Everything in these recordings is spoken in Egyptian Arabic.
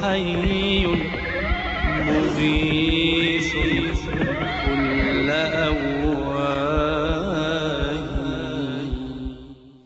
حي مغيث كل أواه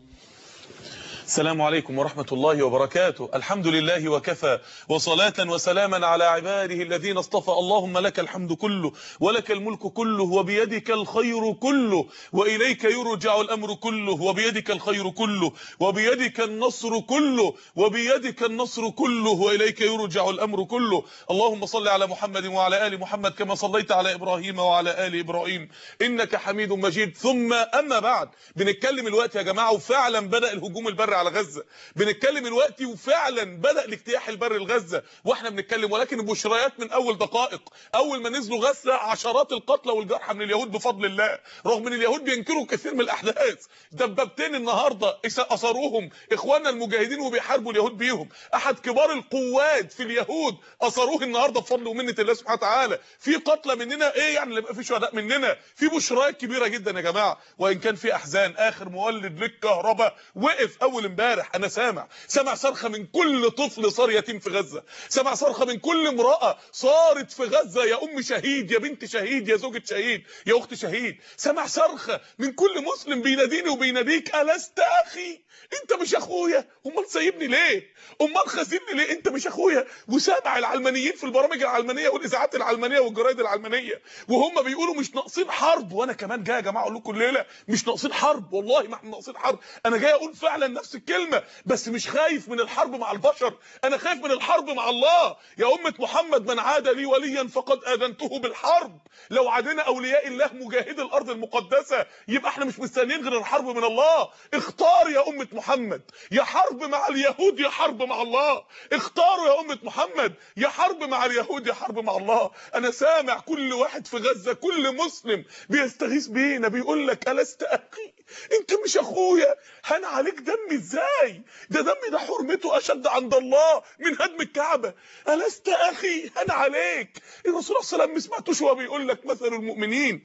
السلام عليكم ورحمة الله وبركاته الحمد لله وكفى وصلاة وسلاما على عباده الذين اصطفى اللهم لك الحمد كله ولك الملك كله وبيدك الخير كله وإليك يرجع الأمر كله وبيدك الخير كله وبيدك النصر كله وبيدك النصر كله وإليك يرجع الأمر كله اللهم صل على محمد وعلى آل محمد كما صليت على إبراهيم وعلى آل إبراهيم إنك حميد مجيد ثم أما بعد بنتكلم الوقت يا جماعة وفعلا بدأ الهجوم البري على غزة بنتكلم الوقت وفعلا بدأ الاجتياح البري لغزة واحنا بنتكلم ولكن البشريات من اول دقائق اول ما نزلوا غزة عشرات القتلى والجرحى من اليهود بفضل الله رغم ان اليهود بينكروا كثير من الاحداث دبابتين النهارده اثروهم اخواننا المجاهدين وبيحاربوا اليهود بيهم احد كبار القوات في اليهود اثروه النهارده بفضل ومنه الله سبحانه وتعالى في قتلى مننا ايه يعني اللي يبقى في شهداء مننا في بشريات كبيره جدا يا جماعه وان كان في احزان اخر مولد للكهرباء وقف اول امبارح انا سامع سامع صرخه من كل طفل صار يتيم في غزه سامع صرخه من كل امراه صارت في غزه يا ام شهيد يا بنت شهيد يا زوجة شهيد يا اخت شهيد سامع صرخه من كل مسلم بيناديني وبيناديك الست اخي انت مش اخويا امال سايبني ليه امال خازنني ليه انت مش اخويا وسامع العلمانيين في البرامج العلمانيه والاذاعات العلمانيه والجرايد العلمانيه وهم بيقولوا مش ناقصين حرب وانا كمان جاي يا جماعه اقول لكم الليله مش ناقصين حرب والله ما احنا ناقصين حرب انا جاي اقول فعلا نفس الكلمه بس مش خايف من الحرب مع البشر انا خايف من الحرب مع الله يا امه محمد من عاد لي وليا فقد اذنته بالحرب لو عادنا اولياء الله مجاهدي الارض المقدسه يبقى احنا مش مستنيين غير الحرب من الله اختار يا امه محمد يا حرب مع اليهود يا حرب مع الله اختاروا يا امه محمد يا حرب مع اليهود يا حرب مع الله انا سامع كل واحد في غزه كل مسلم بيستغيث بينا بيقول لك الست اخي انت مش اخويا هان عليك دمي ازاي ده دمي ده حرمته اشد عند الله من هدم الكعبه الست اخي هان عليك الرسول صلى الله عليه وسلم ما سمعتوش وهو بيقول لك مثل المؤمنين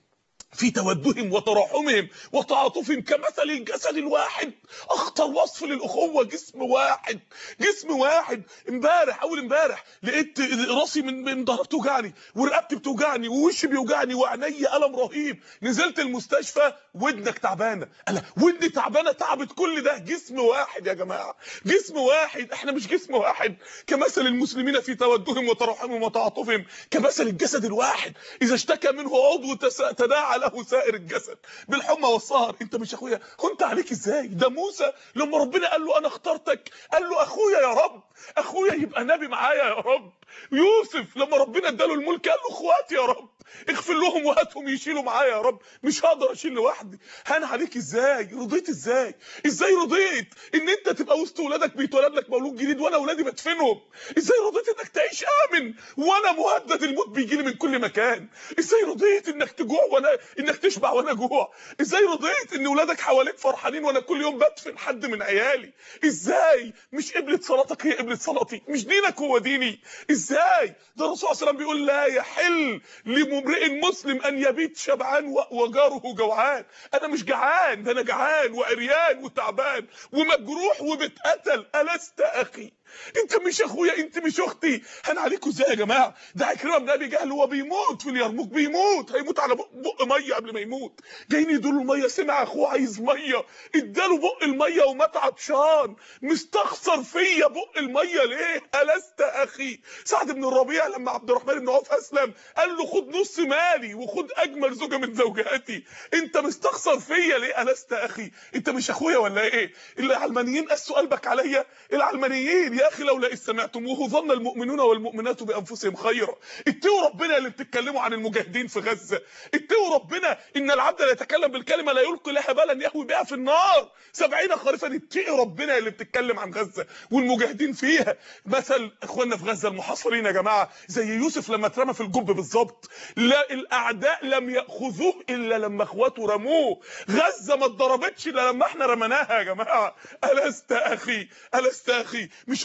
في تودهم وتراحمهم وتعاطفهم كمثل الجسد الواحد اخطر وصف للاخوه جسم واحد جسم واحد امبارح اول امبارح لقيت راسي من من ظهري بتوجعني ورقبتي بتوجعني ووشي بيوجعني وعيني الم رهيب نزلت المستشفى ودنك تعبانه انا ودني تعبانه تعبت كل ده جسم واحد يا جماعه جسم واحد احنا مش جسم واحد كمثل المسلمين في تودهم وتراحمهم وتعاطفهم كمثل الجسد الواحد اذا اشتكى منه عضو تداعى له سائر الجسد بالحمى والسهر انت مش اخويا كنت عليك ازاي ده موسى لما ربنا قال له انا اخترتك قال له اخويا يا رب اخويا يبقى نبي معايا يا رب يوسف لما ربنا اداله الملك قال له اخواتي يا رب اغفر لهم وهاتهم يشيلوا معايا يا رب مش هقدر اشيل لوحدي هان عليك ازاي رضيت ازاي ازاي رضيت ان انت تبقى وسط ولادك بيتولد لك مولود جديد وانا ولادي بدفنهم ازاي رضيت انك تعيش امن وانا مهدد الموت بيجي لي من كل مكان ازاي رضيت انك تجوع وانا انك تشبع وانا جوع ازاي رضيت ان ولادك حواليك فرحانين وانا كل يوم بدفن حد من عيالي ازاي مش قبلة صلاتك هي قبلة صلاتي مش دينك هو ديني ازاي ده الرسول صلى الله عليه وسلم بيقول لا يحل لممرئ مسلم ان يبيت شبعان وجاره جوعان انا مش جعان ده انا جعان وعريان وتعبان ومجروح وبتقتل الست اخي انت مش اخويا انت مش اختي هن عليكم ازاي يا جماعه ده عكرمه بن ابي جهل هو بيموت في اليرموك بيموت هيموت على بق, بق ميه قبل ما يموت جايين يدوا له ميه سمع اخوه عايز ميه اداله بق الميه ومات عطشان مستخسر فيا بق الميه ليه الست اخي سعد بن الربيع لما عبد الرحمن بن عوف اسلم قال له خد نص مالي وخد اجمل زوجه من زوجاتي انت مستخسر فيا ليه الست اخي انت مش اخويا ولا ايه العلمانيين قسوا قلبك عليا العلمانيين يا اخي لولا اذ سمعتموه ظن المؤمنون والمؤمنات بانفسهم خيرا اتقوا ربنا اللي بتتكلموا عن المجاهدين في غزه اتقوا ربنا ان العبد لا يتكلم بالكلمه لا يلقي لها بالا يهوي بها في النار سبعين خريفا اتقوا ربنا اللي بتتكلم عن غزه والمجاهدين فيها مثل اخواننا في غزه المحاصرين يا جماعه زي يوسف لما اترمى في الجب بالظبط لا الاعداء لم ياخذوه الا لما اخواته رموه غزه ما اتضربتش الا لما احنا رميناها يا جماعه الست اخي الست اخي مش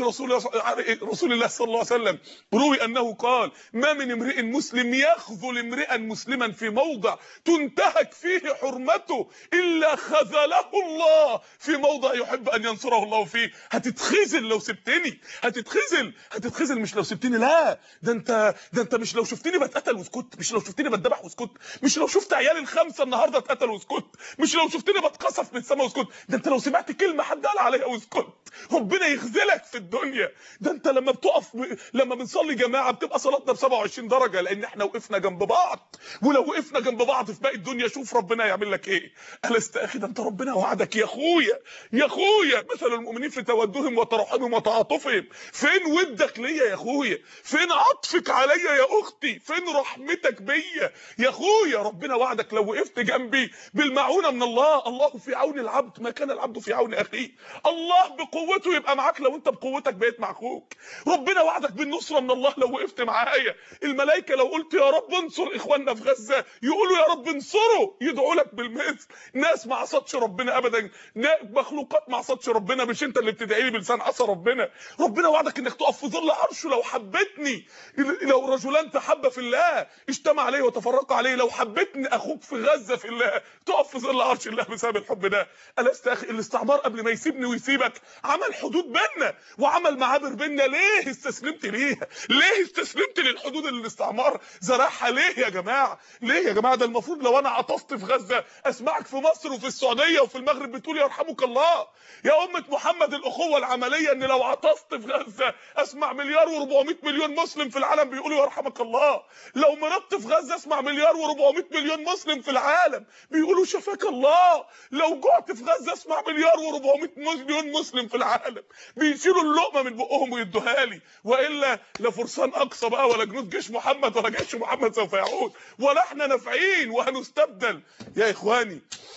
رسول الله رسول الله صلى الله عليه وسلم روي انه قال ما من امرئ مسلم يخذل امرئا مسلما في موضع تنتهك فيه حرمته الا خذله الله في موضع يحب ان ينصره الله فيه هتتخزل لو سبتني هتتخزل هتتخزل مش لو سبتني لا ده انت ده انت مش لو شفتني بتقتل واسكت مش لو شفتني بتذبح واسكت مش لو شفت عيالي الخمسه النهارده اتقتلوا واسكت مش لو شفتني بتقصف من السماء واسكت ده انت لو سمعت كلمه حد قال عليها واسكت ربنا يخذلك في الدنيا ده انت لما بتقف ب... لما بنصلي جماعه بتبقى صلاتنا ب 27 درجه لان احنا وقفنا جنب بعض ولو وقفنا جنب بعض في باقي الدنيا شوف ربنا يعمل لك ايه ألست اخي ده انت ربنا وعدك يا اخويا يا اخويا مثل المؤمنين في تودهم وترحمهم وتعاطفهم فين ودك ليا يا اخويا فين عطفك عليا يا اختي فين رحمتك بيا يا اخويا ربنا وعدك لو وقفت جنبي بالمعونه من الله الله في عون العبد ما كان العبد في عون اخيه الله بقوته يبقى معاك لو انت بقوتك بقيت مع اخوك ربنا وعدك بالنصره من الله لو وقفت معايا الملائكه لو قلت يا رب انصر اخواننا في غزه يقولوا يا رب انصره يدعوا لك بالمثل ناس ما عصتش ربنا ابدا مخلوقات ما عصتش ربنا مش انت اللي بتدعي لي بلسان عصى ربنا ربنا وعدك انك تقف في ظل عرشه لو حبتني لو رجلان تحب في الله اجتمع عليه وتفرقا عليه لو حبتني اخوك في غزه في الله تقف في ظل عرش الله بسبب الحب ده ألست اخي الاستعمار قبل ما يسيبني ويسيبك عمل حدود بيننا وعمل معابر بيننا ليه استسلمت ليها ليه استسلمت للحدود اللي الاستعمار زرعها ليه يا جماعه ليه يا جماعه ده المفروض لو انا عطست في غزه اسمعك في مصر وفي السعوديه وفي المغرب بتقول يرحمك الله يا امه محمد الاخوه العمليه ان لو عطست في غزه اسمع مليار و400 مليون مسلم في العالم بيقولوا يرحمك الله لو مرضت في غزه اسمع مليار و400 مليون مسلم في العالم بيقولوا شفاك الله لو جعت في غزه اسمع مليار و400 مليون مسلم في العالم بيشيلوا اللقمه من بقهم ويدوها لي والا لا فرسان اقصى بقى ولا جنود جيش محمد ولا جيش محمد سوف يعود ولا احنا نافعين وهنستبدل يا اخواني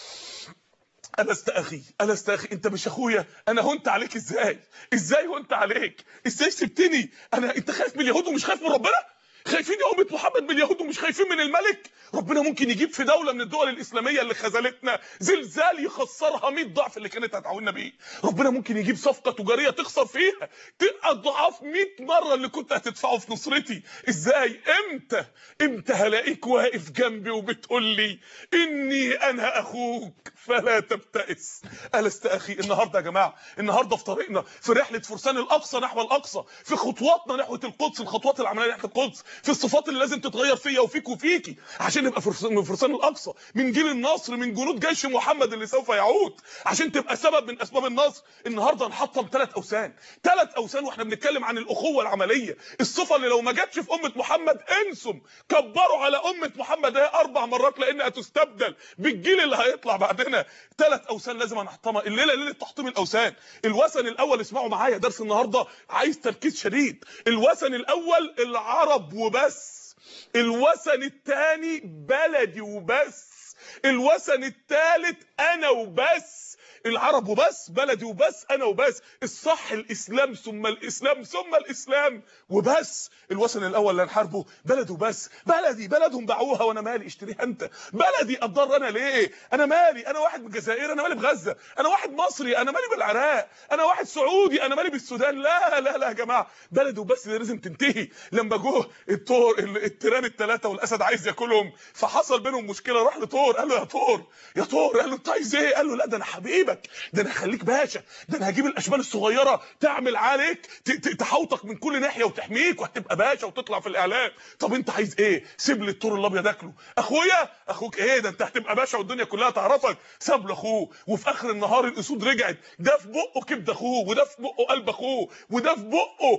ألست أخي ألست أخي أنت مش أخويا أنا هنت عليك إزاي إزاي هنت عليك إزاي سبتني أنا أنت خايف من اليهود ومش خايف من ربنا خايفين يا أمة محمد من اليهود ومش خايفين من الملك ربنا ممكن يجيب في دولة من الدول الإسلامية اللي خذلتنا زلزال يخسرها 100 ضعف اللي كانت هتعاوننا بيه ربنا ممكن يجيب صفقة تجارية تخسر فيها تبقى ضعاف 100 مرة اللي كنت هتدفعه في نصرتي ازاي امتى امتى هلاقيك واقف جنبي وبتقول لي اني انا اخوك فلا تبتئس ألست أخي النهاردة يا جماعة النهاردة في طريقنا في رحلة فرسان الأقصى نحو الأقصى في خطواتنا نحو القدس الخطوات العملية نحو القدس في الصفات اللي لازم تتغير فيا وفيك وفيكي عشان نبقى فرسان من فرسان الأقصى من جيل النصر من جنود جيش محمد اللي سوف يعود عشان تبقى سبب من أسباب النصر النهاردة نحطم ثلاث أوثان ثلاث أوثان واحنا بنتكلم عن الأخوة العملية الصفة اللي لو ما جاتش في أمة محمد انسم كبروا على أمة محمد هي أربع مرات لأنها تستبدل بالجيل اللي هيطلع بعدنا ثلاث اوثان لازم نحطمها الليله ليله تحطيم الاوثان الوثن الاول اسمعوا معايا درس النهارده عايز تركيز شديد الوثن الاول العرب وبس الوثن الثاني بلدي وبس الوثن الثالث انا وبس العرب وبس بلدي وبس انا وبس الصح الاسلام ثم الاسلام ثم الاسلام وبس الوثن الاول اللي هنحاربه بلد وبس بلدي بلدهم باعوها وانا مالي اشتريها انت بلدي اتضر انا ليه انا مالي انا واحد من الجزائر انا مالي بغزه انا واحد مصري انا مالي بالعراق انا واحد سعودي انا مالي بالسودان لا لا لا يا جماعه بلدي وبس دي لازم تنتهي لما جه الطور التيران الثلاثه والاسد عايز ياكلهم فحصل بينهم مشكله راح لطور قال له يا طور يا طور قال له انت عايز ايه قال له لا ده انا حبيبك ده انا هخليك باشا ده انا هجيب الاشبال الصغيره تعمل عليك تحوطك من كل ناحيه وتحميك وهتبقى باشا وتطلع في الاعلام طب انت عايز ايه سيب لي الطور الابيض اكله اخويا اخوك ايه ده انت هتبقى باشا والدنيا كلها تعرفك ساب له اخوه وفي اخر النهار الاسود رجعت ده في بقه كبد اخوه وده في بقه قلب اخوه وده في بقه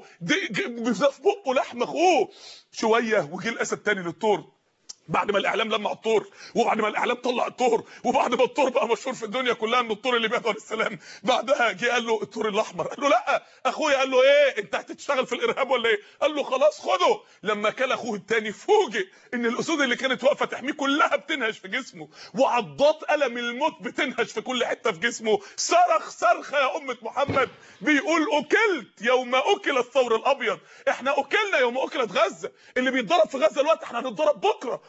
ده في بقه لحم اخوه شويه وجه الاسد تاني للطور بعد ما الاعلام لمع الطور وبعد ما الاعلام طلع الطور وبعد ما الطور بقى مشهور في الدنيا كلها ان الطور اللي بيقدر السلام بعدها جه قال له الطور الاحمر قال له لا اخويا قال له ايه انت هتشتغل في الارهاب ولا ايه قال له خلاص خده لما كان اخوه التاني فوجئ ان الاسود اللي كانت واقفه تحميه كلها بتنهش في جسمه وعضات الم الموت بتنهش في كل حته في جسمه صرخ صرخه يا امه محمد بيقول اكلت يوم اكل الثور الابيض احنا اكلنا يوم اكلت غزه اللي بيتضرب في غزه الوقت احنا هنتضرب بكره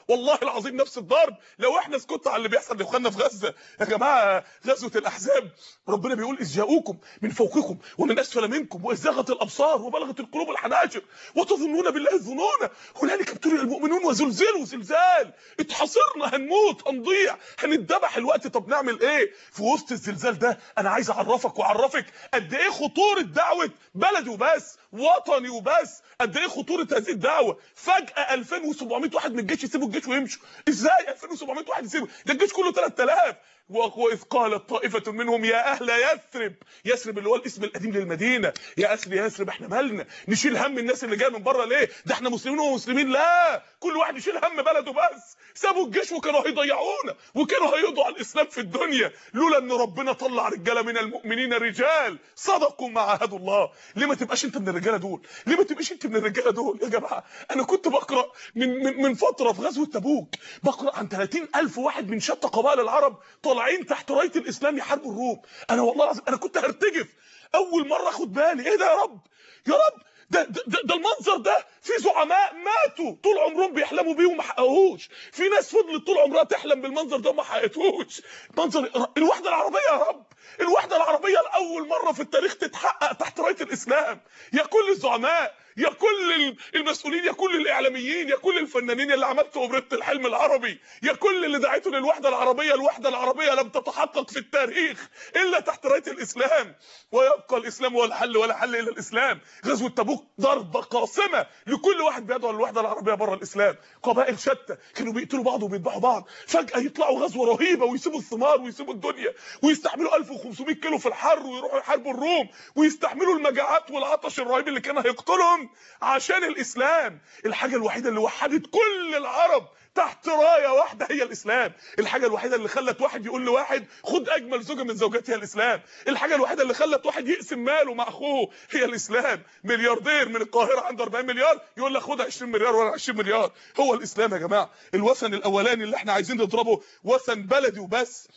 والله العظيم نفس الضرب لو احنا سكتنا على اللي بيحصل لاخواننا في غزه يا جماعه غزوه الاحزاب ربنا بيقول اذ جاءوكم من فوقكم ومن اسفل منكم واذ زاغت الابصار وبلغت القلوب الحناجر وتظنون بالله الظنون هنالك ابتلي المؤمنون وزلزلوا زلزال اتحصرنا هنموت هنضيع هنتذبح الوقت طب نعمل ايه في وسط الزلزال ده انا عايز اعرفك واعرفك قد ايه خطوره دعوه بلدي وبس وطني وبس قد ايه خطوره هذه الدعوه فجاه 2700 واحد من الجيش يسيبوا الجيش ويمشوا ازاي 2700 واحد يسيبوا ده الجيش كله 3000 واذ قالت طائفه منهم يا اهل يثرب يثرب اللي هو الاسم القديم للمدينه يا اهل يثرب احنا مالنا نشيل هم الناس اللي جايه من بره ليه ده احنا مسلمين ومسلمين لا كل واحد يشيل هم بلده بس سابوا الجيش وكانوا هيضيعونا وكانوا هيقضوا على الاسلام في الدنيا لولا ان ربنا طلع رجاله من المؤمنين رجال صدقوا ما عاهدوا الله ليه ما تبقاش انت من الرجاله دول ليه ما تبقاش انت من الرجاله دول يا جماعه انا كنت بقرا من من, من فتره في غزوه تبوك بقرا عن 30000 واحد من شتى قبائل العرب طالعين تحت رايه الاسلام يحاربوا الروم انا والله العظيم انا كنت هرتجف اول مره اخد بالي ايه ده يا رب يا رب ده, ده, ده, ده المنظر ده في زعماء ماتوا طول عمرهم بيحلموا بيه وما حققوهوش في ناس فضلت طول عمرها تحلم بالمنظر ده وما حققتوش منظر الوحده العربيه يا رب الوحده العربيه لاول مره في التاريخ تتحقق تحت رايه الاسلام يا كل الزعماء يا كل المسؤولين يا كل الاعلاميين يا كل الفنانين اللي عملتوا اوبريت الحلم العربي يا كل اللي دعيتوا للوحده العربيه الوحده العربيه لم تتحقق في التاريخ الا تحت رايه الاسلام ويبقى الاسلام هو الحل ولا حل الا الاسلام غزوه تبوك ضربه قاصمه لكل واحد بيدعو للوحده العربيه بره الاسلام قبائل شتى كانوا بيقتلوا بعض وبيذبحوا بعض فجاه يطلعوا غزوه رهيبه ويسيبوا الثمار ويسيبوا الدنيا ويستحملوا 1500 كيلو في الحر ويروحوا يحاربوا الروم ويستحملوا المجاعات والعطش الرهيب اللي كان هيقتلهم عشان الاسلام الحاجه الوحيده اللي وحدت كل العرب تحت رايه واحده هي الاسلام الحاجه الوحيده اللي خلت واحد يقول لواحد خد اجمل زوجه من زوجاتي هي الاسلام الحاجه الوحيده اللي خلت واحد يقسم ماله مع اخوه هي الاسلام ملياردير من القاهره عنده 40 مليار يقول لك خد 20 مليار ولا 20 مليار هو الاسلام يا جماعه الوثن الاولاني اللي احنا عايزين نضربه وثن بلدي وبس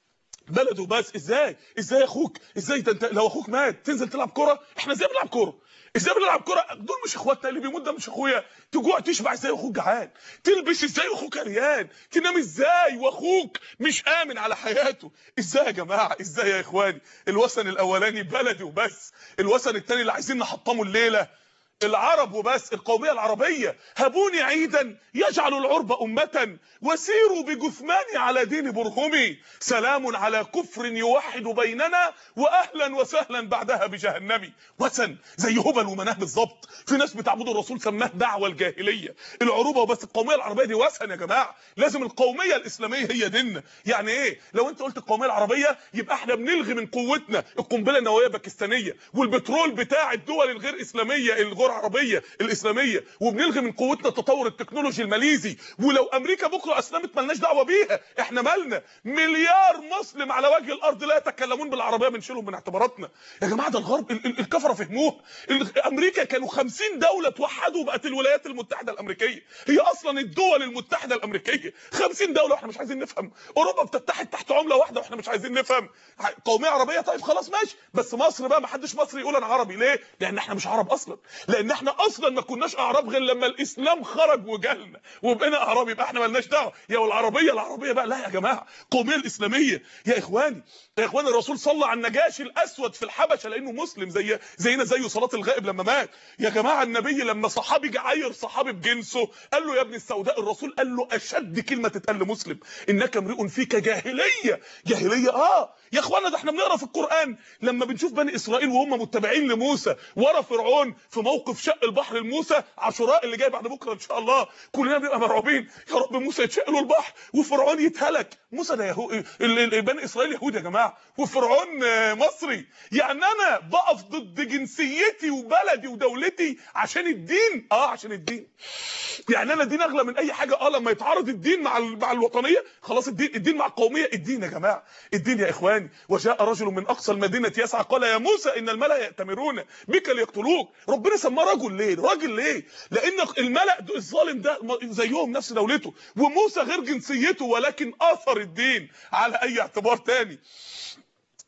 بلده بس ازاي ازاي اخوك ازاي ده انت لو اخوك مات تنزل تلعب كوره احنا ازاي بنلعب كوره ازاي بنلعب كوره دول مش اخواتنا اللي بيموت ده مش اخويا تجوع تشبع ازاي واخوك جعان تلبس ازاي واخوك عريان تنام ازاي واخوك مش امن على حياته ازاي يا جماعه ازاي يا اخواني الوثن الاولاني بلدي وبس الوثن الثاني اللي عايزين نحطمه الليله العرب وبس القومية العربية هبوني عيدا يجعل العرب أمة وسيروا بجثماني على دين برهمي سلام على كفر يوحد بيننا وأهلا وسهلا بعدها بجهنمي وثن زي هبل ومناه بالظبط في ناس بتعبدوا الرسول سماه دعوة الجاهلية العروبة وبس القومية العربية دي وثن يا جماعة لازم القومية الإسلامية هي ديننا يعني إيه لو أنت قلت القومية العربية يبقى احنا بنلغي من قوتنا القنبلة النووية الباكستانية والبترول بتاع الدول الغير إسلامية الغير العربيه الاسلاميه وبنلغي من قوتنا التطور التكنولوجي الماليزي ولو امريكا بكره اسلمت ملناش دعوه بيها احنا مالنا مليار مسلم على وجه الارض لا يتكلمون بالعربيه بنشيلهم من اعتباراتنا يا جماعه ده الغرب ال- ال- الكفره فهموها ال- امريكا كانوا 50 دوله توحدوا بقت الولايات المتحده الامريكيه هي اصلا الدول المتحده الامريكيه 50 دوله واحنا مش عايزين نفهم اوروبا بتتحد تحت عمله واحده واحنا مش عايزين نفهم قوميه عربيه طيب خلاص ماشي بس مصر بقى ما حدش مصري يقول انا عربي ليه لان احنا مش عرب اصلا لان احنا اصلا ما كناش اعراب غير لما الاسلام خرج وجالنا وبقينا اعراب يبقى احنا مالناش دعوه يا والعربيه العربيه بقى لا يا جماعه القوميه الاسلاميه يا اخواني يا اخواني الرسول صلى على النجاشي الاسود في الحبشه لانه مسلم زي زينا زيه صلاه الغائب لما مات يا جماعه النبي لما صحابي جه عاير صحابي بجنسه قال له يا ابن السوداء الرسول قال له اشد كلمه تتقال لمسلم انك امرئ فيك جاهليه جاهليه اه يا اخوانا ده احنا بنقرا في القران لما بنشوف بني اسرائيل وهم متبعين لموسى ورا فرعون في موقف شق البحر لموسى عاشوراء اللي جاي بعد بكره ان شاء الله كلنا بنبقى مرعوبين يا رب موسى يتشق له البحر وفرعون يتهلك موسى ده يهو... ال- ال- بني اسرائيل يهود يا جماعه وفرعون آه، مصري يعني انا بقف ضد جنسيتي وبلدي ودولتي عشان الدين اه عشان الدين يعني انا الدين اغلى من اي حاجه اه لما يتعارض الدين مع ال- مع الوطنيه خلاص الدين الدين مع القوميه الدين يا جماعه الدين يا اخواني وجاء رجل من اقصى المدينه يسعى قال يا موسى ان الملا ياتمرون بك ليقتلوك ربنا سماه رجل ليه راجل ليه لان الملا ده- الظالم ده م- زيهم نفس دولته وموسى غير جنسيته ولكن اثر الدين على اي اعتبار تاني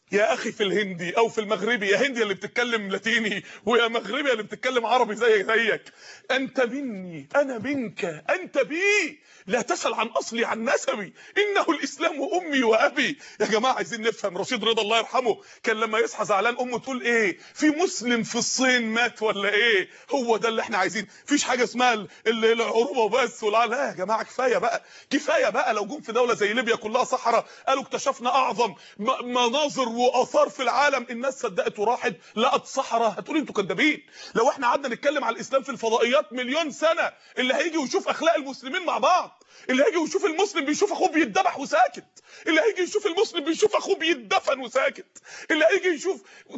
يا اخي في الهندي او في المغربي يا هندي اللي بتتكلم لاتيني ويا مغربي اللي بتتكلم عربي زيك زيك انت مني انا منك انت بي لا تسأل عن اصلي عن نسبي انه الاسلام امي وابي يا جماعه عايزين نفهم رشيد رضا الله يرحمه كان لما يصحى زعلان امه تقول ايه في مسلم في الصين مات ولا ايه هو ده اللي احنا عايزين مفيش حاجه اسمها ال- ال- العروبه وبس ولا لا يا جماعه كفايه بقى كفايه بقى لو جم في دوله زي ليبيا كلها صحراء قالوا اكتشفنا اعظم م- مناظر واثار في العالم الناس صدقت وراحت لقت صحراء هتقول انتوا كدابين لو احنا قعدنا نتكلم على الاسلام في الفضائيات مليون سنه اللي هيجي ويشوف اخلاق المسلمين مع بعض اللي هيجي ويشوف المسلم بيشوف اخوه بيتذبح وساكت اللي هيجي يشوف المسلم بيشوف اخوه بيتدفن وساكت اللي هيجي يشوف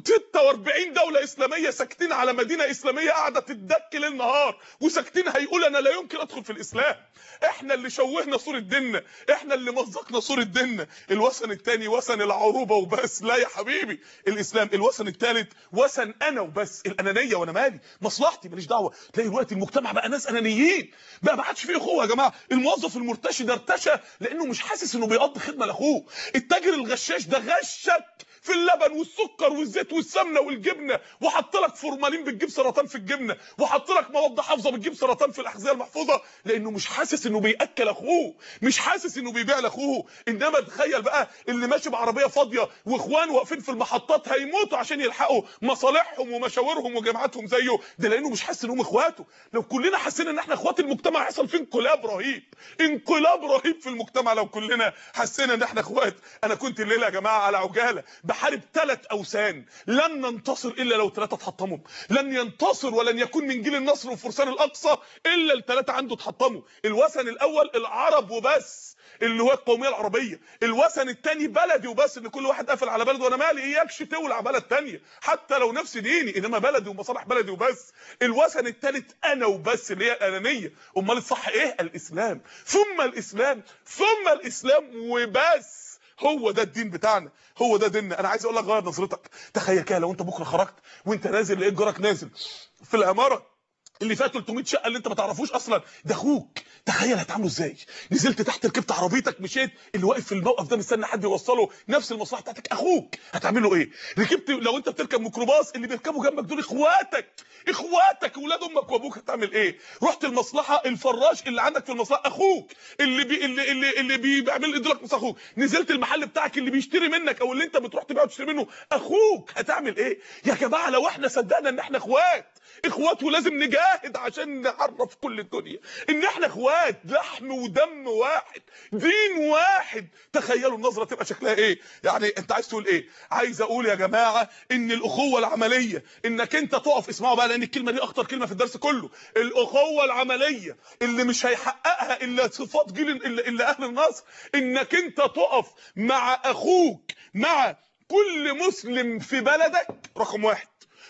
46 دوله اسلاميه ساكتين على مدينه اسلاميه قاعده تدك ليل نهار وساكتين هيقول انا لا يمكن ادخل في الاسلام احنا اللي شوهنا صوره ديننا احنا اللي مزقنا صوره ديننا الوثن الثاني وثن العروبه وبس لا يا حبيبي الاسلام الوثن الثالث وثن انا وبس الانانيه وانا مالي مصلحتي ماليش دعوه تلاقي دلوقتي المجتمع بقى ناس انانيين بقى ما عادش فيه اخوه يا جماعه الموظف المرتشي ده ارتشى لانه مش حاسس انه بيقضي خدمه لاخوه التاجر الغشاش ده غشك في اللبن والسكر والزيت والسمنه والجبنه وحط لك فورمالين بتجيب سرطان في الجبنه وحط لك مواد حافظه بتجيب سرطان في الاحذيه المحفوظه لانه مش حاسس انه بياكل اخوه مش حاسس انه بيبيع لاخوه انما تخيل بقى اللي ماشي بعربيه فاضيه واخوان واقفين في المحطات هيموتوا عشان يلحقوا مصالحهم ومشاورهم وجامعاتهم زيه ده لانه مش حاسس انهم اخواته لو كلنا حسينا ان احنا اخوات المجتمع هيحصل فيه انقلاب رهيب انقلاب رهيب في المجتمع لو كلنا حسينا ان احنا اخوات انا كنت الليله يا جماعه على عجاله بحارب ثلاث اوثان لن ننتصر الا لو ثلاثه اتحطموا لن ينتصر ولن يكون من جيل النصر وفرسان الاقصى الا الثلاثه عنده اتحطموا الوثن الاول العرب وبس اللي هو القوميه العربيه الوثن الثاني بلدي وبس ان كل واحد قافل على بلده وانا مالي اياكش تولع بلد ثانيه حتى لو نفس ديني انما بلدي ومصالح بلدي وبس الوثن الثالث انا وبس اللي هي الانانيه امال الصح ايه الاسلام ثم الاسلام ثم الاسلام وبس هو ده الدين بتاعنا هو ده ديننا انا عايز اقول لك غير نظرتك تخيل كده لو انت بكره خرجت وانت نازل لقيت جارك نازل في العماره اللي فيها 300 شقه اللي انت ما تعرفوش اصلا ده اخوك تخيل هتعامله ازاي نزلت تحت ركبت عربيتك مشيت اللي واقف في الموقف ده مستني حد يوصله نفس المصلحه بتاعتك اخوك هتعمله ايه ركبت لو انت بتركب ميكروباص اللي بيركبوا جنبك دول اخواتك اخواتك ولاد امك وابوك هتعمل ايه رحت المصلحه الفراش اللي عندك في المصلحه اخوك اللي بي اللي اللي, اللي بي بيعمل يديلك مصلحه اخوك نزلت المحل بتاعك اللي بيشتري منك او اللي انت بتروح تبيعه وتشتري منه اخوك هتعمل ايه يا جماعه لو احنا صدقنا ان احنا اخوات اخوات ولازم نجاهد عشان نعرف كل الدنيا ان احنا اخوات لحم ودم واحد دين واحد تخيلوا النظره تبقى شكلها ايه يعني انت عايز تقول ايه عايز اقول يا جماعه ان الاخوه العمليه انك انت تقف اسمعوا بقى لان الكلمه دي اخطر كلمه في الدرس كله الاخوه العمليه اللي مش هيحققها الا صفات جيل الا, إلا اهل النصر انك انت تقف مع اخوك مع كل مسلم في بلدك رقم واحد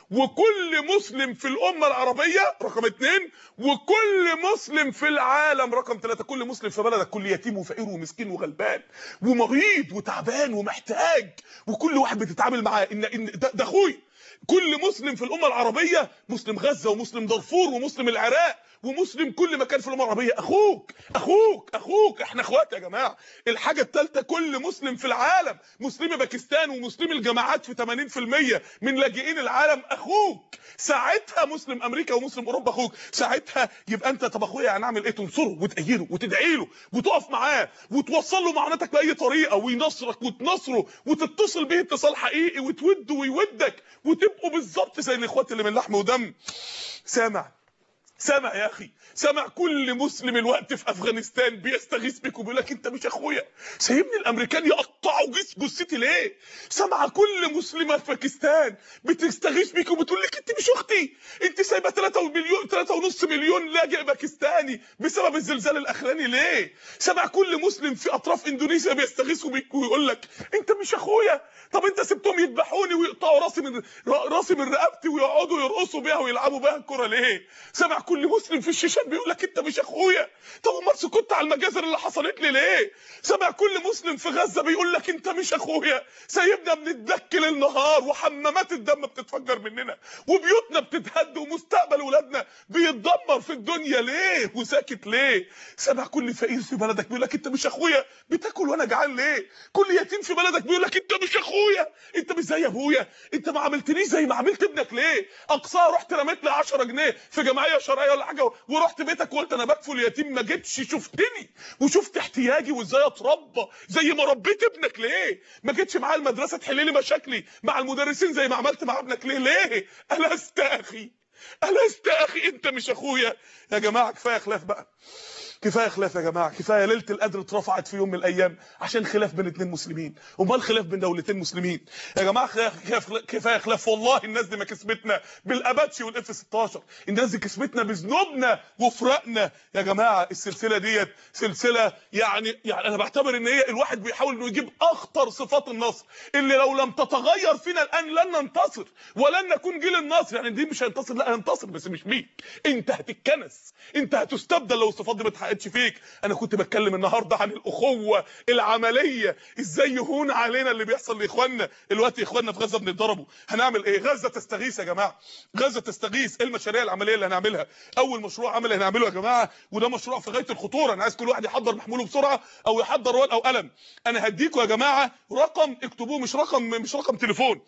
وكل مسلم في الأمة العربية رقم اتنين وكل مسلم في العالم رقم ثلاثة كل مسلم في بلدك كل يتيم وفقير ومسكين وغلبان ومريض وتعبان ومحتاج وكل واحد بتتعامل معاه ان ان ده, ده اخوي كل مسلم في الأمة العربية مسلم غزة ومسلم دارفور ومسلم العراق ومسلم كل مكان في الامه العربيه اخوك اخوك اخوك احنا اخوات يا جماعه الحاجه الثالثه كل مسلم في العالم مسلمي باكستان ومسلمي الجماعات في 80% من لاجئين العالم اخوك ساعتها مسلم امريكا ومسلم اوروبا اخوك ساعتها يبقى انت طب اخويا هنعمل ايه تنصره وتأيده وتدعي له وتقف معاه وتوصل له معونتك باي طريقه وينصرك وتنصره وتتصل به اتصال حقيقي وتوده ويودك وتبقوا بالظبط زي الاخوات اللي من لحم ودم سامع سامع يا اخي سامع كل مسلم الوقت في افغانستان بيستغيث بيك وبيقول لك انت مش اخويا سايبني الامريكان يقطعوا جس جثتي ليه سامع كل مسلمه في باكستان بتستغيث بيك وبتقول لك انت مش اختي انت سايبه 3 مليون 3 ونص مليون لاجئ باكستاني بسبب الزلزال الاخراني ليه سامع كل مسلم في اطراف اندونيسيا بيستغيثوا بيك ويقول لك انت مش اخويا طب انت سبتهم يذبحوني ويقطعوا راسي من راسي من رقبتي ويقعدوا يرقصوا بيها ويلعبوا بيها الكره ليه سامع كل مسلم في الشيشان بيقول لك انت مش اخويا طب امال سكت على المجازر اللي حصلت لي ليه سامع كل مسلم في غزه بيقول لك انت مش اخويا سايبنا بنتدكل النهار وحمامات الدم بتتفجر مننا وبيوتنا بتتهد ومستقبل ولادنا بيتدمر في الدنيا ليه وساكت ليه سامع كل فقير في بلدك بيقول لك انت مش اخويا بتاكل وانا جعان ليه كل يتيم في بلدك بيقول لك انت مش اخويا انت مش زي ابويا انت ما عملتنيش زي ما عملت ابنك ليه اقصاها رحت رميت لي 10 جنيه في جمعيه شرعيه ولا حاجه ورحت بيتك وقلت انا بكفل يتيم ما جيتش شفتني وشفت احتياجي وازاي اتربى زي ما ربيت ابنك ليه ما جيتش معايا المدرسه تحل لي مشاكلي مع المدرسين زي ما عملت مع ابنك ليه ليه ألست اخي ألست اخي انت مش اخويا يا جماعه كفايه خلاف بقى كفايه خلاف يا جماعه كفايه ليله القدر اترفعت في يوم من الايام عشان خلاف بين اتنين مسلمين امال خلاف بين دولتين مسلمين يا جماعه خلاف كفايه خلاف والله الناس دي ما كسبتنا بالاباتشي والاف 16 الناس دي كسبتنا بذنوبنا وفرقنا يا جماعه السلسله ديت سلسله يعني يعني انا بعتبر ان هي الواحد بيحاول انه يجيب اخطر صفات النصر اللي لو لم تتغير فينا الان لن ننتصر ولن نكون جيل النصر يعني دي مش هينتصر لا هينتصر بس مش بيك انت هتتكنس انت هتستبدل لو الصفات دي ما اتحققتش فيك انا كنت بتكلم النهارده عن الاخوه العمليه ازاي يهون علينا اللي بيحصل لاخواننا دلوقتي اخواننا في غزه بنتضربوا هنعمل ايه غزه تستغيث يا جماعه غزه تستغيث ايه المشاريع العمليه اللي هنعملها اول مشروع عملي هنعمله يا جماعه وده مشروع في غايه الخطوره انا عايز كل واحد يحضر محموله بسرعه او يحضر ورقه او قلم انا هديكم يا جماعه رقم اكتبوه مش رقم مش رقم تليفون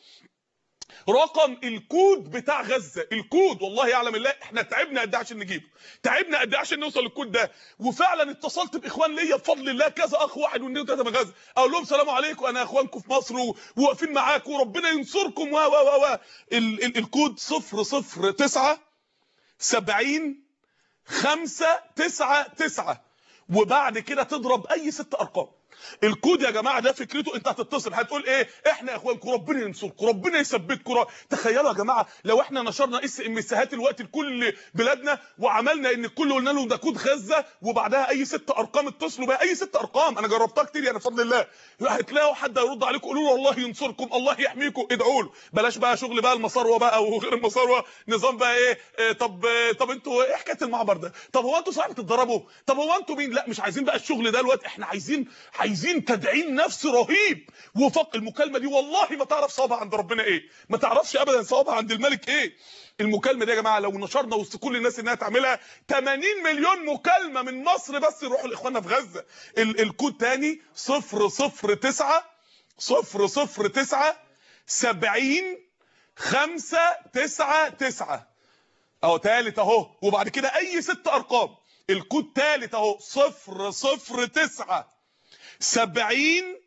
رقم الكود بتاع غزه الكود والله يعلم الله احنا تعبنا قد ايه عشان نجيبه تعبنا قد ايه عشان نوصل للكود ده وفعلا اتصلت باخوان ليا بفضل الله كذا اخ واحد واثنين وثلاثه من غزه اقول لهم سلام عليكم انا اخوانكم في مصر وواقفين معاكم وربنا ينصركم و و و و ال ال الكود 009 70 5 9 9 وبعد كده تضرب اي ست ارقام الكود يا جماعه ده فكرته انت هتتصل هتقول ايه احنا يا اخوانكم ربنا ينصركم ربنا يثبتكم تخيلوا يا جماعه لو احنا نشرنا اس ام اسهات الوقت لكل بلادنا وعملنا ان الكل قلنا له ده كود غزه وبعدها اي ست ارقام اتصلوا بقى اي ست ارقام انا جربتها كتير يعني بفضل الله هتلاقوا حد هيرد عليكم قولوا له الله ينصركم الله يحميكم ادعوا له بلاش بقى شغل بقى المصاروه بقى وغير المصاروه نظام بقى ايه, إيه طب طب انتوا ايه حكايه المعبر ده طب هو انتوا صاحب تتضربوا طب هو انتوا مين لا مش عايزين بقى الشغل ده الوقت احنا عايزين عايزين تدعيم نفسي رهيب وفق المكالمه دي والله ما تعرف صوابها عند ربنا ايه ما تعرفش ابدا صوابها عند الملك ايه المكالمه دي يا جماعه لو نشرنا وسط كل الناس انها تعملها 80 مليون مكالمه من مصر بس يروحوا لاخواننا في غزه ال الكود تاني 009 009 70 5 9 9 اهو تالت اهو وبعد كده اي ست ارقام الكود تالت اهو 009 70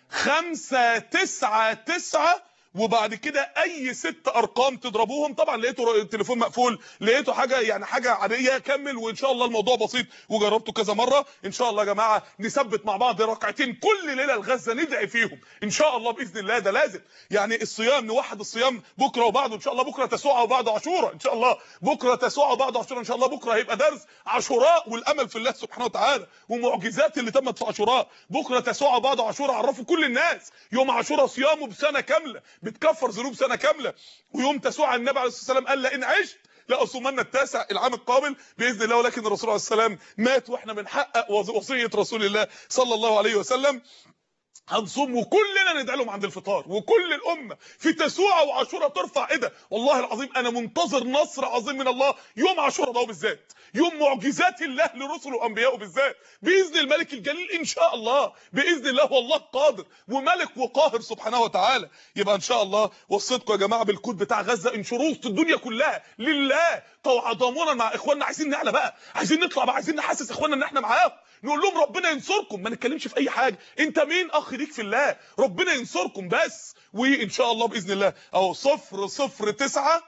5 9 9 وبعد كده اي ست ارقام تضربوهم طبعا لقيته التليفون مقفول لقيته حاجه يعني حاجه عاديه كمل وان شاء الله الموضوع بسيط وجربته كذا مره ان شاء الله يا جماعه نثبت مع بعض ركعتين كل ليله لغزه ندعي فيهم ان شاء الله باذن الله ده لازم يعني الصيام نوحد الصيام بكره وبعده ان شاء الله بكره تسوعه وبعده عاشوراء ان شاء الله بكره تسوعه وبعده عاشوراء ان شاء الله بكره هيبقى درس عاشوراء والامل في الله سبحانه وتعالى ومعجزات اللي تمت في عاشوراء بكره تسوعه وبعده عاشوراء عرفوا كل الناس يوم عاشوراء صيامه بسنه كامله بتكفر ذنوب سنه كامله ويوم تسوع النبي عليه الصلاه والسلام قال لئن عشت لاصومن التاسع العام القابل باذن الله ولكن الرسول عليه السلام مات واحنا بنحقق وصيه رسول الله صلى الله عليه وسلم هنصوم وكلنا ندعي لهم عند الفطار وكل الامه في تسوع وعاشوراء ترفع ايدها والله العظيم انا منتظر نصر عظيم من الله يوم عاشوراء ده بالذات يوم معجزات الله لرسله وانبيائه بالذات باذن الملك الجليل ان شاء الله باذن الله والله قادر وملك وقاهر سبحانه وتعالى يبقى ان شاء الله وصيتكم يا جماعه بالكود بتاع غزه انشروه وسط الدنيا كلها لله تضامنا مع اخواننا عايزين نعلى بقى عايزين نطلع بقى عايزين نحسس اخواننا ان احنا معاهم نقول لهم ربنا ينصركم ما نتكلمش في اي حاجه انت مين اخ ليك في الله ربنا ينصركم بس وان شاء الله باذن الله اهو 009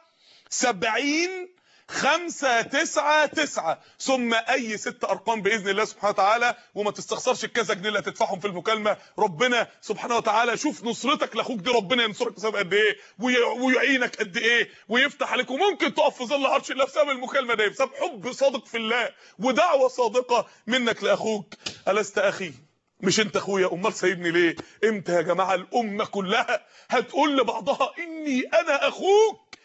70 خمسة تسعة تسعة ثم اي ست ارقام باذن الله سبحانه وتعالى وما تستخسرش الكذا جنيه اللي هتدفعهم في المكالمه ربنا سبحانه وتعالى شوف نصرتك لاخوك دي ربنا ينصرك بسبب قد ايه ويعينك قد ايه ويفتح عليك وممكن تقف في ظل عرش الله بسبب المكالمه دي بسبب حب صادق في الله ودعوه صادقه منك لاخوك الست اخي مش انت اخويا امال سايبني ليه امتى يا جماعه الامه كلها هتقول لبعضها اني انا اخوك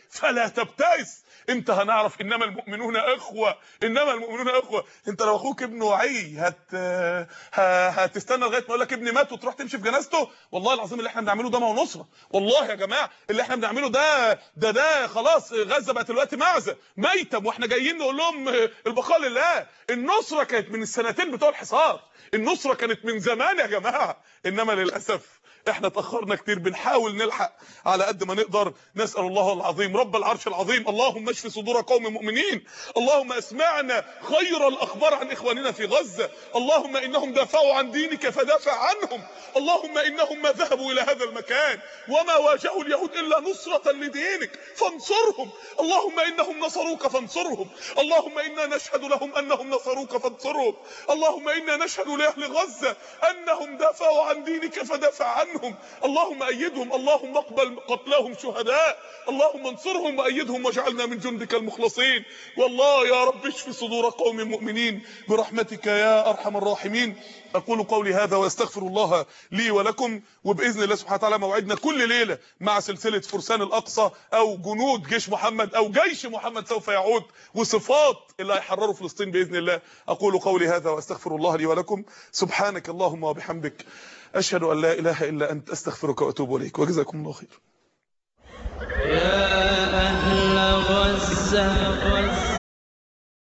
فلا تبتئس انت هنعرف انما المؤمنون اخوه انما المؤمنون اخوه انت لو اخوك ابنه وعي هت ه- هتستنى لغايه ما يقول لك ابني مات وتروح تمشي في جنازته والله العظيم اللي احنا بنعمله ده ما هو نصره والله يا جماعه اللي احنا بنعمله ده ده ده خلاص غزه بقت دلوقتي معزه ميتم واحنا جايين نقول لهم البقاء لله النصره كانت من السنتين بتوع الحصار النصره كانت من زمان يا جماعه انما للاسف احنا اتاخرنا كتير بنحاول نلحق على قد ما نقدر نسال الله العظيم رب العرش العظيم اللهم اشف صدور قوم مؤمنين اللهم اسمعنا خير الاخبار عن اخواننا في غزه اللهم انهم دافعوا عن دينك فدافع عنهم اللهم انهم ما ذهبوا الى هذا المكان وما واجهوا اليهود الا نصره لدينك فانصرهم اللهم انهم نصروك فانصرهم اللهم انا نشهد لهم انهم نصروك فانصرهم اللهم انا نشهد لاهل غزه انهم دافعوا عن دينك فدافع عنهم اللهم ايدهم اللهم اقبل قتلاهم شهداء اللهم انصرهم وايدهم واجعلنا من جندك المخلصين والله يا رب اشف صدور قوم مؤمنين برحمتك يا ارحم الراحمين اقول قولي هذا واستغفر الله لي ولكم وباذن الله سبحانه وتعالى موعدنا كل ليله مع سلسله فرسان الاقصى او جنود جيش محمد او جيش محمد سوف يعود وصفات اللي هيحرروا فلسطين باذن الله اقول قولي هذا واستغفر الله لي ولكم سبحانك اللهم وبحمدك اشهد ان لا اله الا انت استغفرك واتوب اليك وجزاكم الله خير يا أهل غزة